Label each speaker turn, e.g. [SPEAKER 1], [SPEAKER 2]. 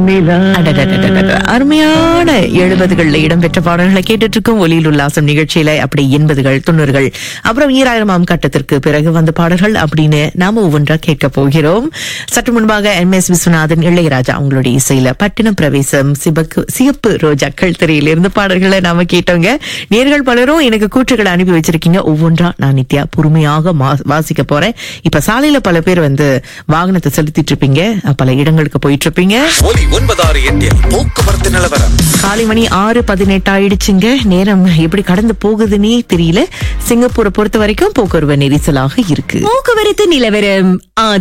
[SPEAKER 1] அடடடடடட. அருமையான எழுபதுகள்ல இடம்பெற்ற பாடல்களை கேட்டுட்டு இருக்கோம் ஒலியில் உல்லாசம் நிகழ்ச்சியில அப்படி எண்பதுகள் தொண்ணூறுகள் அப்புறம் ஈராயிரமாம் கட்டத்திற்கு பிறகு வந்த பாடல்கள் அப்படின்னு நாம ஒவ்வொன்றா கேட்க போகிறோம் சற்று முன்பாக எம் எஸ் விஸ்வநாதன் இளையராஜா அவங்களுடைய இசையில பட்டினம் பிரவேசம் சிவக்கு சிவப்பு ரோஜாக்கள் திரையிலிருந்து பாடல்களை நாம கேட்டோங்க நேர்கள் பலரும் எனக்கு கூற்றுகளை அனுப்பி வச்சிருக்கீங்க ஒவ்வொன்றா நான் நித்யா பொறுமையாக மா- வாசிக்க போறேன் இப்ப சாலையில பல பேர் வந்து வாகனத்தை செலுத்திட்டு இருப்பீங்க பல இடங்களுக்கு போயிட்டு இருப்பீங்க
[SPEAKER 2] ஒலி ஒன்பதாறு எட்டில் போக்குவரத்து நிலவரம்
[SPEAKER 1] காலை மணி ஆறு பதினெட்டு ஆயிடுச்சுங்க நேரம் எப்படி கடந்து போகுதுன்னே தெரியல சிங்கப்பூரை பொறுத்த வரைக்கும் போக்குவரத்து நெரிசலாக இருக்கு
[SPEAKER 3] போக்குவரத்து நிலவரம் ஆதரவு